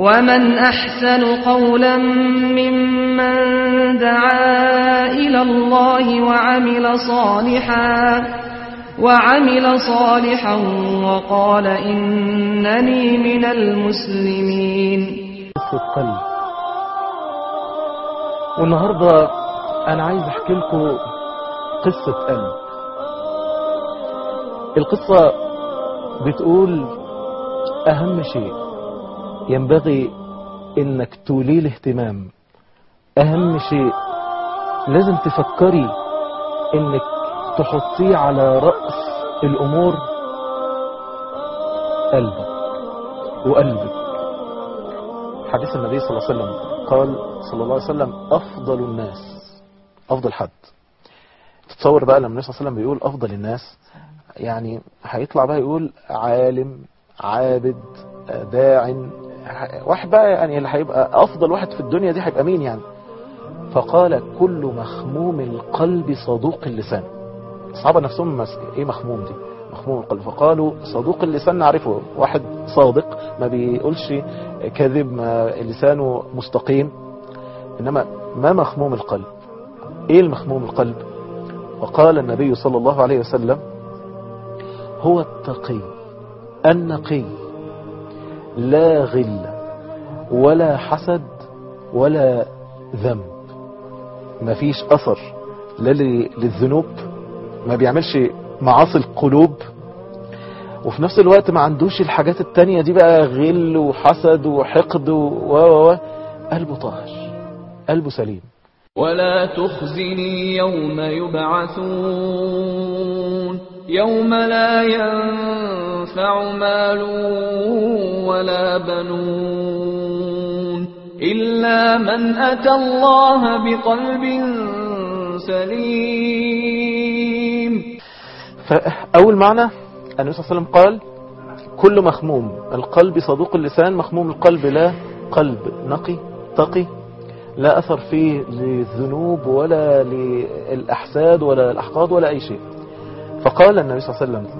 ومن أحسن قولا ممن دعا إلى الله وعمل صالحا وعمل صالحا وقال إنني من المسلمين قصة قلب والنهاردة أنا عايز أحكي لكم قصة قلب القصة بتقول أهم شيء ينبغي إنك توليه الاهتمام أهم شيء لازم تفكري إنك تحطيه على رأس الأمور قلبك وقلبك حديث النبي صلى الله عليه وسلم قال صلى الله عليه وسلم أفضل الناس أفضل حد تتصور بقى لما النبي صلى الله عليه وسلم بيقول أفضل الناس يعني هيطلع بقى يقول عالم عابد داع واحد بقى يعني اللي هيبقى أفضل واحد في الدنيا دي هيبقى مين يعني فقال كل مخموم القلب صدوق اللسان الصحابة نفسهم مس... ايه مخموم دي مخموم القلب فقالوا صدوق اللسان نعرفه واحد صادق ما بيقولش كذب ما لسانه مستقيم انما ما مخموم القلب ايه المخموم القلب وقال النبي صلى الله عليه وسلم هو التقي النقي لا غل ولا حسد ولا ذنب مفيش اثر لا للذنوب ما بيعملش معاصي القلوب وفي نفس الوقت ما عندوش الحاجات التانية دي بقى غل وحسد وحقد و و قلبه طاهر قلبه سليم ولا تخزني يوم يبعثون يوم لا ينفع مال ولا بنون إلا من أتى الله بقلب سليم فأول معنى النبي صلى الله عليه وسلم قال كل مخموم القلب صدوق اللسان مخموم القلب لا قلب نقي تقي لا أثر فيه للذنوب ولا للأحساد ولا الأحقاد ولا أي شيء فقال النبي صلى الله عليه وسلم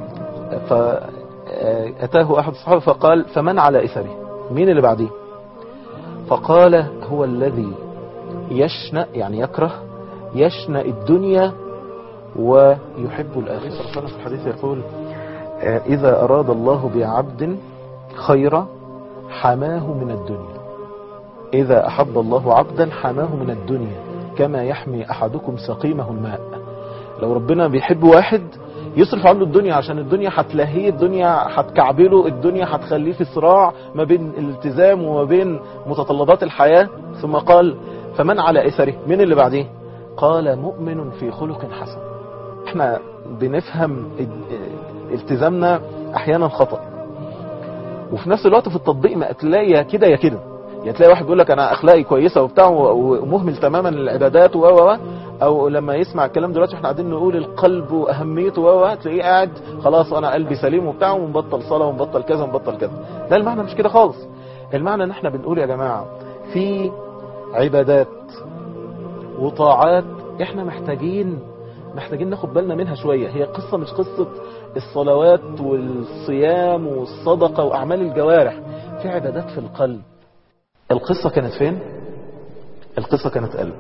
فأتاه أحد الصحابة فقال فمن على إثره مين اللي بعديه فقال هو الذي يشنأ يعني يكره يشنأ الدنيا ويحب الآخرة صلى الله عليه وسلم في الحديث يقول إذا أراد الله بعبد خيرا حماه من الدنيا إذا أحب الله عبدا حماه من الدنيا كما يحمي أحدكم سقيمه الماء لو ربنا بيحب واحد يصرف عنه الدنيا عشان الدنيا هتلهيه الدنيا هتكعبله الدنيا هتخليه في صراع ما بين الالتزام وما بين متطلبات الحياة ثم قال فمن على إثره من اللي بعديه قال مؤمن في خلق حسن احنا بنفهم التزامنا احيانا خطأ وفي نفس الوقت في التطبيق ما تلاقي يا كده يا كده يا تلاقي واحد بيقول لك انا اخلاقي كويسه وبتاع ومهمل تماما للعبادات و و او لما يسمع الكلام دلوقتي احنا قاعدين نقول القلب واهميته و تلاقيه قاعد خلاص انا قلبي سليم وبتاع ومبطل صلاه ومبطل كذا ومبطل كذا ده المعنى مش كده خالص المعنى ان احنا بنقول يا جماعه في عبادات وطاعات احنا محتاجين محتاجين ناخد بالنا منها شوية هي قصة مش قصة الصلوات والصيام والصدقة وأعمال الجوارح في عبادات في القلب القصة كانت فين؟ القصة كانت قلب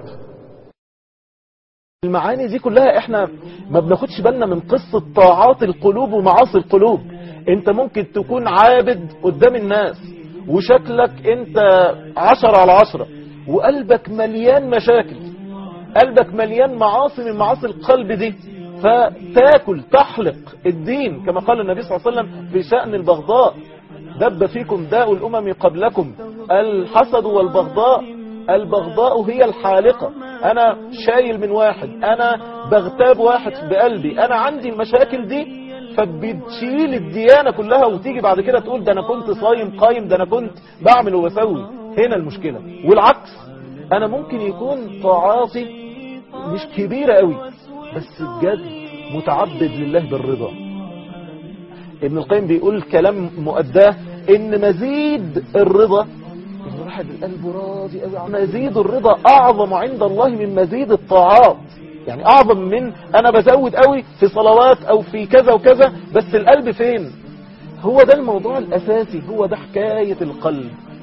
المعاني دي كلها احنا ما بناخدش بالنا من قصة طاعات القلوب ومعاصي القلوب انت ممكن تكون عابد قدام الناس وشكلك انت عشرة على عشرة وقلبك مليان مشاكل قلبك مليان معاصي من معاصي القلب دي فتاكل تحلق الدين كما قال النبي صلى الله عليه وسلم في شأن البغضاء دب فيكم داء الأمم قبلكم الحسد والبغضاء البغضاء هي الحالقة أنا شايل من واحد أنا بغتاب واحد بقلبي أنا عندي المشاكل دي فبتشيل الديانة كلها وتيجي بعد كده تقول ده أنا كنت صايم قايم ده أنا كنت بعمل وبسوي هنا المشكلة والعكس أنا ممكن يكون طاعاتي مش كبيرة قوي بس بجد متعبد لله بالرضا ابن القيم بيقول كلام مؤداه ان مزيد الرضا ان الواحد القلب راضي قوي مزيد الرضا اعظم عند الله من مزيد الطاعات يعني اعظم من انا بزود قوي في صلوات او في كذا وكذا بس القلب فين هو ده الموضوع الاساسي هو ده حكاية القلب